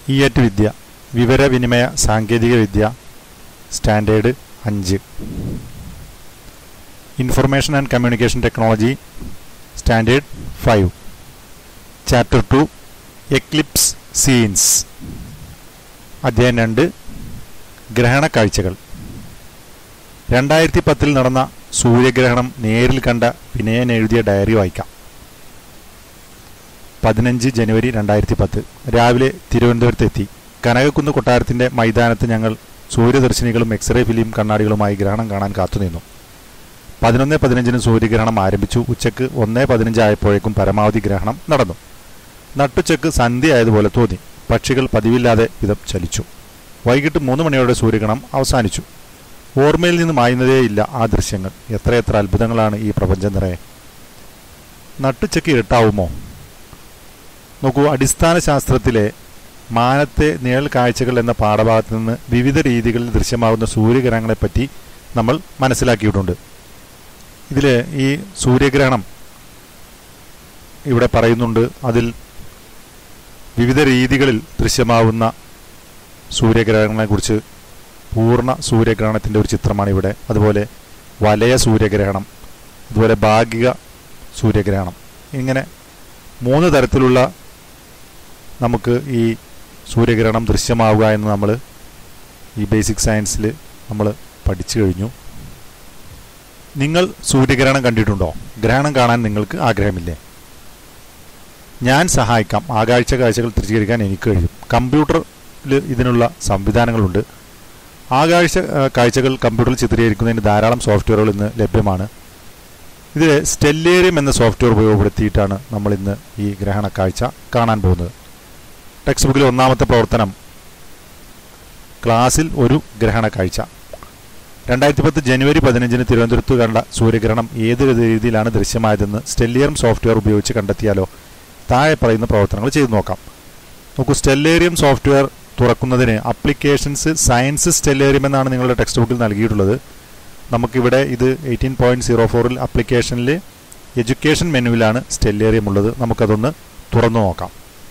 ഇയറ്റ് വിദ്യ വിവരവിനിമയ സാങ്കേതിക വിദ്യ സ്റ്റാൻഡേർഡ് അഞ്ച് information and communication technology standard five chapter two eclipse scenes അധ്യായം രണ്ട് ഗ്രഹണ കാഴ്ചകൾ രണ്ടായിരത്തി പത്തിൽ നടന്ന സൂര്യഗ്രഹണം നേരിൽ കണ്ട വിനയൻ എഴുതിയ ഡയറി വായിക്കാം പതിനഞ്ച് ജനുവരി രണ്ടായിരത്തി പത്ത് രാവിലെ തിരുവനന്തപുരത്തെത്തി കനകക്കുന്ന് കൊട്ടാരത്തിന്റെ മൈതാനത്ത് ഞങ്ങൾ സൂര്യദർശിനികളും എക്സ്റേ ഫിലിം കണ്ണാടികളുമായി ഗ്രഹണം കാണാൻ കാത്തുനിന്നു പതിനൊന്ന് പതിനഞ്ചിന് സൂര്യഗ്രഹണം ആരംഭിച്ചു ഉച്ചക്ക് ഒന്ന് പതിനഞ്ചായപ്പോഴേക്കും പരമാവധി ഗ്രഹണം നടന്നു നട്ടുച്ചക്ക് സന്ധ്യയായതുപോലെ തോന്നി പക്ഷികൾ പതിവില്ലാതെ വിധം ചലിച്ചു വൈകിട്ട് മൂന്ന് മണിയോടെ സൂര്യഗ്രഹണം അവസാനിച്ചു ഓർമ്മയിൽ നിന്ന് മായുന്നതേയില്ല ആ ദൃശ്യങ്ങൾ എത്രയെത്ര അത്ഭുതങ്ങളാണ് ഈ പ്രപഞ്ചം നിറയെ നട്ടുച്ചയ്ക്ക് ഇരുട്ടാവുമോ നോക്കൂ അടിസ്ഥാന ശാസ്ത്രത്തിലെ മാനത്തെ നിഴൽ കാഴ്ചകൾ എന്ന പാഠഭാഗത്ത് നിന്ന് വിവിധ രീതികളിൽ ദൃശ്യമാകുന്ന സൂര്യഗ്രഹങ്ങളെപ്പറ്റി നമ്മൾ മനസ്സിലാക്കിയിട്ടുണ്ട് ഇതിൽ ഈ സൂര്യഗ്രഹണം ഇവിടെ പറയുന്നുണ്ട് അതിൽ വിവിധ രീതികളിൽ ദൃശ്യമാവുന്ന സൂര്യഗ്രഹണങ്ങളെക്കുറിച്ച് പൂർണ്ണ സൂര്യഗ്രഹണത്തിൻ്റെ ഒരു ചിത്രമാണ് ഇവിടെ അതുപോലെ വലയ സൂര്യഗ്രഹണം അതുപോലെ ഭാഗിക സൂര്യഗ്രഹണം ഇങ്ങനെ മൂന്ന് തരത്തിലുള്ള നമുക്ക് ഈ സൂര്യഗ്രഹണം ദൃശ്യമാവുക എന്ന് നമ്മൾ ഈ ബേസിക് സയൻസിൽ നമ്മൾ പഠിച്ചു കഴിഞ്ഞു നിങ്ങൾ സൂര്യഗ്രഹണം കണ്ടിട്ടുണ്ടോ ഗ്രഹണം കാണാൻ നിങ്ങൾക്ക് ആഗ്രഹമില്ലേ ഞാൻ സഹായിക്കാം ആകാഴ്ച കാഴ്ചകൾ തിരിച്ചറിയാൻ എനിക്ക് കഴിയും കമ്പ്യൂട്ടറിൽ ഇതിനുള്ള സംവിധാനങ്ങളുണ്ട് ആകാഴ്ച ആ, കാഴ്ചകൾ കമ്പ്യൂട്ടറിൽ ചിത്രീകരിക്കുന്നതിന് ധാരാളം സോഫ്റ്റ്വെയറുകൾ ഇന്ന് ലഭ്യമാണ് ഇതിൽ സ്റ്റെല്ലേറിയം എന്ന സോഫ്റ്റ്വെയർ ഉപയോഗപ്പെടുത്തിയിട്ടാണ് നമ്മൾ ഇന്ന് ഈ ഗ്രഹണ കാഴ്ച കാണാൻ പോകുന്നത് ടെക്സ്റ്റ് ബുക്കിലെ ഒന്നാമത്തെ പ്രവർത്തനം ക്ലാസ്സിൽ ഒരു ഗ്രഹണ കാഴ്ച രണ്ടായിരത്തി പത്ത് ജനുവരി പതിനഞ്ചിന് തിരുവനന്തപുരത്ത് കണ്ട സൂര്യഗ്രഹണം ഏത് രീതിയിലാണ് ദൃശ്യമായതെന്ന് സ്റ്റെല്ലിയറിയം സോഫ്റ്റ്വെയർ ഉപയോഗിച്ച് കണ്ടെത്തിയാലോ താഴെ പറയുന്ന പ്രവർത്തനങ്ങൾ ചെയ്തു നോക്കാം നോക്കൂ സ്റ്റെല്ലേറിയം സോഫ്റ്റ്വെയർ തുറക്കുന്നതിന് അപ്ലിക്കേഷൻസ് സയൻസ് സ്റ്റെല്ലേറിയം എന്നാണ് നിങ്ങളുടെ ടെക്സ്റ്റ് ബുക്കിൽ നൽകിയിട്ടുള്ളത് നമുക്കിവിടെ ഇത് എയ്റ്റീൻ പോയിന്റ് സീറോ ഫോറിൽ അപ്ലിക്കേഷനിൽ എഡ്യൂക്കേഷൻ മെനുവിലാണ് സ്റ്റെല്ലേറിയം ഉള്ളത് നമുക്കതൊന്ന് തുറന്നു നോക്കാം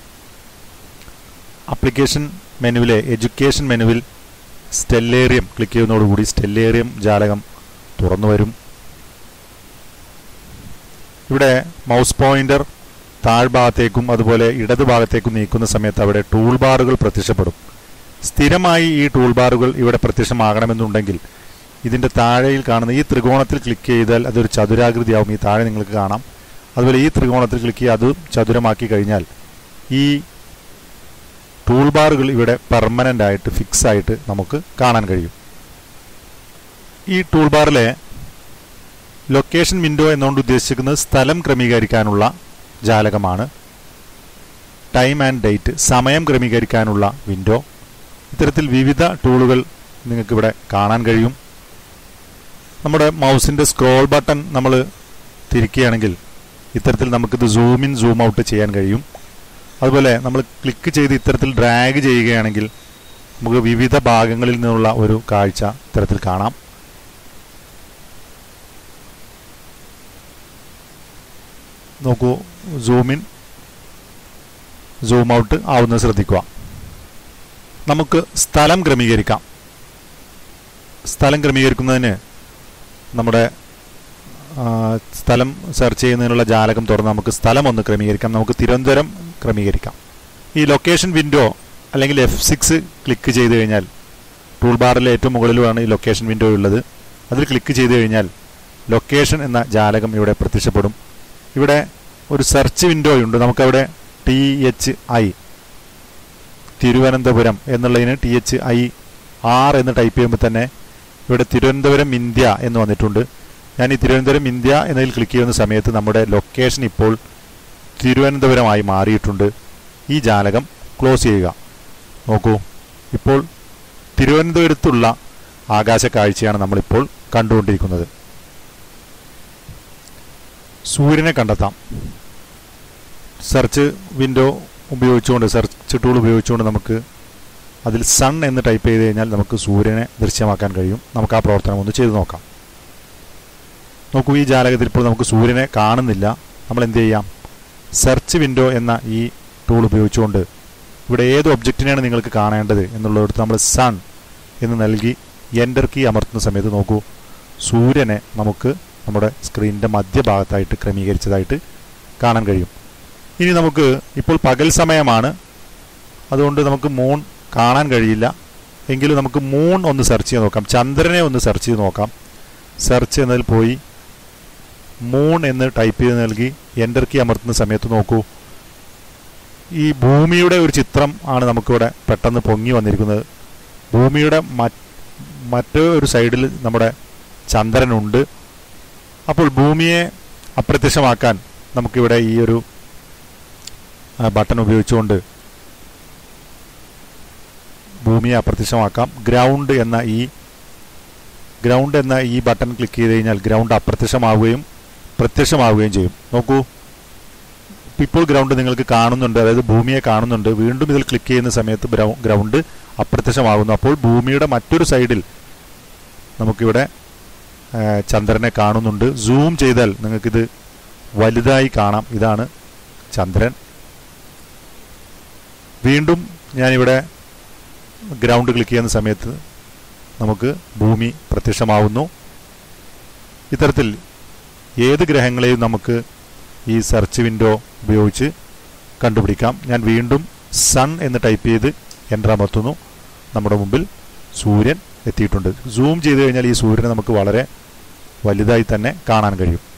ആപ്ലിക്കേഷൻ മെനുവിലെ എഡ്യൂക്കേഷൻ മെനുവിൽ സ്റ്റെല്ലേറിയം ക്ലിക്ക് ചെയ്യുന്നതോടുകൂടി സ്റ്റെല്ലേറിയം ജാലകം തുറന്നു വരും ഇവിടെ മൗസ് പോയിന്റർ താഴ്ഭാഗത്തേക്കും അതുപോലെ ഇടത് ഭാഗത്തേക്കും നീക്കുന്ന സമയത്ത് അവിടെ ടൂൾ ബാറുകൾ പ്രത്യക്ഷപ്പെടും സ്ഥിരമായി ഈ ടൂൾ ബാറുകൾ ഇവിടെ പ്രത്യക്ഷമാകണമെന്നുണ്ടെങ്കിൽ ഇതിന്റെ താഴെയിൽ കാണുന്ന ഈ ത്രികോണത്തിൽ ക്ലിക്ക് ചെയ്താൽ അതൊരു ചതുരാകൃതിയാവും ഈ താഴെ നിങ്ങൾക്ക് കാണാം അതുപോലെ ഈ ത്രികോണത്തിൽ ക്ലിക്ക് ചെയ്ത് അതും ചതുരമാക്കി കഴിഞ്ഞാൽ ഈ ടൂൾ ബാറുകൾ ഇവിടെ പെർമനന്റ് ആയിട്ട് ഫിക്സ് ആയിട്ട് നമുക്ക് കാണാൻ കഴിയും ഈ ടൂൾ ബാറിലെ ലൊക്കേഷൻ വിൻഡോ എന്നുകൊണ്ട് ഉദ്ദേശിക്കുന്നത് സ്ഥലം ക്രമീകരിക്കാനുള്ള ജാലകമാണ് ടൈം ആൻഡ് ഡേറ്റ് സമയം ക്രമീകരിക്കാനുള്ള വിൻഡോ ഇത്തരത്തിൽ വിവിധ ടൂളുകൾ നിങ്ങൾക്കിവിടെ കാണാൻ കഴിയും നമ്മുടെ മൗസിൻ്റെ സ്ക്രോൾ ബട്ടൺ നമ്മൾ തിരിക്കുകയാണെങ്കിൽ ഇത്തരത്തിൽ നമുക്കിത് സൂം ഇൻ സൂം ഔട്ട് ചെയ്യാൻ കഴിയും അതുപോലെ നമ്മൾ ക്ലിക്ക് ചെയ്ത് ഇത്തരത്തിൽ ഡ്രാഗ് ചെയ്യുകയാണെങ്കിൽ നമുക്ക് വിവിധ ഭാഗങ്ങളിൽ നിന്നുള്ള ഒരു കാഴ്ച ഇത്തരത്തിൽ കാണാം നോക്കൂ സൂം ഇൻ സൂം ഔട്ട് ആവുന്നത് ശ്രദ്ധിക്കുക നമുക്ക് സ്ഥലം ക്രമീകരിക്കാം സ്ഥലം ക്രമീകരിക്കുന്നതിന് നമ്മുടെ ആ, സ്ഥലം സെർച്ച് ചെയ്യുന്നതിനുള്ള ജാലകം തുറന്ന് നമുക്ക് സ്ഥലം ഒന്ന് ക്രമീകരിക്കാം നമുക്ക് തിരുവനന്തപുരം ക്രമീകരിക്കാം ഈ ലൊക്കേഷൻ വിൻഡോ അല്ലെങ്കിൽ എഫ് സിക്സ് ക്ലിക്ക് ചെയ്ത് കഴിഞ്ഞാൽ ടൂൾ ബാറിലെ ഏറ്റവും മുകളിലുമാണ് ഈ ലൊക്കേഷൻ വിൻഡോ ഉള്ളത് അതിൽ ക്ലിക്ക് ചെയ്ത് കഴിഞ്ഞാൽ ലൊക്കേഷൻ എന്ന ജാലകം ഇവിടെ പ്രത്യക്ഷപ്പെടും ഇവിടെ ഒരു സെർച്ച് വിൻഡോ ഉണ്ട് നമുക്കവിടെ ടി എച്ച് ഐ തിരുവനന്തപുരം എന്നുള്ളതിന് ടി എച്ച് ഐ ആർ എന്ന് ടൈപ്പ് ചെയ്യുമ്പോൾ തന്നെ ഇവിടെ തിരുവനന്തപുരം ഇന്ത്യ എന്ന് വന്നിട്ടുണ്ട് ഞാൻ ഈ തിരുവനന്തപുരം ഇന്ത്യ എന്നതിൽ ക്ലിക്ക് ചെയ്യുന്ന സമയത്ത് നമ്മുടെ ലൊക്കേഷൻ ഇപ്പോൾ തിരുവനന്തപുരമായി മാറിയിട്ടുണ്ട് ഈ ജാലകം ക്ലോസ് ചെയ്യുക നോക്കൂ ഇപ്പോൾ തിരുവനന്തപുരത്തുള്ള ആകാശ കാഴ്ചയാണ് നമ്മളിപ്പോൾ കണ്ടുകൊണ്ടിരിക്കുന്നത് സൂര്യനെ കണ്ടെത്താം സെർച്ച് വിൻഡോ ഉപയോഗിച്ചുകൊണ്ട് സെർച്ച് ടൂൾ ഉപയോഗിച്ചുകൊണ്ട് നമുക്ക് അതിൽ സൺ എന്ന് ടൈപ്പ് ചെയ്ത് കഴിഞ്ഞാൽ നമുക്ക് സൂര്യനെ ദൃശ്യമാക്കാൻ കഴിയും നമുക്ക് ആ പ്രവർത്തനം ഒന്ന് ചെയ്തു നോക്കാം നോക്കൂ ഈ ജാലകത്തിൽ ഇപ്പോൾ നമുക്ക് സൂര്യനെ കാണുന്നില്ല നമ്മൾ എന്ത് ചെയ്യാം സെർച്ച് വിൻഡോ എന്ന ഈ ടൂൾ ഉപയോഗിച്ചുകൊണ്ട് ഇവിടെ ഏത് ഒബ്ജക്റ്റിനെയാണ് നിങ്ങൾക്ക് കാണേണ്ടത് എന്നുള്ളിടത്ത് നമ്മൾ സൺ എന്ന് നൽകി എൻ്റർ കീ അമർത്തുന്ന സമയത്ത് നോക്കൂ സൂര്യനെ നമുക്ക് നമ്മുടെ സ്ക്രീനിൻ്റെ മധ്യഭാഗത്തായിട്ട് ക്രമീകരിച്ചതായിട്ട് കാണാൻ കഴിയും ഇനി നമുക്ക് ഇപ്പോൾ പകൽ സമയമാണ് അതുകൊണ്ട് നമുക്ക് മൂൺ കാണാൻ കഴിയില്ല എങ്കിലും നമുക്ക് മൂൺ ഒന്ന് സെർച്ച് ചെയ്ത് നോക്കാം ചന്ദ്രനെ ഒന്ന് സെർച്ച് ചെയ്ത് നോക്കാം സെർച്ച് എന്നതിൽ പോയി മൂൺ എന്ന് ടൈപ്പ് ചെയ്ത് നൽകി എൻ്റർ കീ അമർത്തുന്ന സമയത്ത് നോക്കൂ ഈ ഭൂമിയുടെ ഒരു ചിത്രം ആണ് നമുക്കിവിടെ പെട്ടെന്ന് പൊങ്ങി വന്നിരിക്കുന്നത് ഭൂമിയുടെ മറ്റേ ഒരു സൈഡിൽ നമ്മുടെ ചന്ദ്രനുണ്ട് അപ്പോൾ ഭൂമിയെ അപ്രത്യക്ഷമാക്കാൻ നമുക്കിവിടെ ഈ ഒരു ബട്ടൺ ഉപയോഗിച്ചുകൊണ്ട് ഭൂമിയെ അപ്രത്യക്ഷമാക്കാം ഗ്രൗണ്ട് എന്ന ഈ ഗ്രൗണ്ട് എന്ന ഈ ബട്ടൺ ക്ലിക്ക് ചെയ്ത് കഴിഞ്ഞാൽ ഗ്രൗണ്ട് അപ്രത്യക്ഷമാവുകയും പ്രത്യക്ഷമാവുകയും ചെയ്യും നോക്കൂ ഇപ്പോൾ ഗ്രൗണ്ട് നിങ്ങൾക്ക് കാണുന്നുണ്ട് അതായത് ഭൂമിയെ കാണുന്നുണ്ട് വീണ്ടും ഇതിൽ ക്ലിക്ക് ചെയ്യുന്ന സമയത്ത് ഗ്രൗണ്ട് അപ്രത്യക്ഷമാകുന്നു അപ്പോൾ ഭൂമിയുടെ മറ്റൊരു സൈഡിൽ നമുക്കിവിടെ ചന്ദ്രനെ കാണുന്നുണ്ട് സൂം ചെയ്താൽ നിങ്ങൾക്കിത് വലുതായി കാണാം ഇതാണ് ചന്ദ്രൻ വീണ്ടും ഞാനിവിടെ ഗ്രൗണ്ട് ക്ലിക്ക് ചെയ്യുന്ന സമയത്ത് നമുക്ക് ഭൂമി പ്രത്യക്ഷമാവുന്നു ഇത്തരത്തിൽ ഏത് ഗ്രഹങ്ങളെയും നമുക്ക് ഈ സെർച്ച് വിൻഡോ ഉപയോഗിച്ച് കണ്ടുപിടിക്കാം ഞാൻ വീണ്ടും സൺ എന്ന് ടൈപ്പ് ചെയ്ത് എൻ്റർ അമർത്തുന്നു നമ്മുടെ മുമ്പിൽ സൂര്യൻ എത്തിയിട്ടുണ്ട് സൂം ചെയ്ത് കഴിഞ്ഞാൽ ഈ സൂര്യനെ നമുക്ക് വളരെ വലുതായി തന്നെ കാണാൻ കഴിയും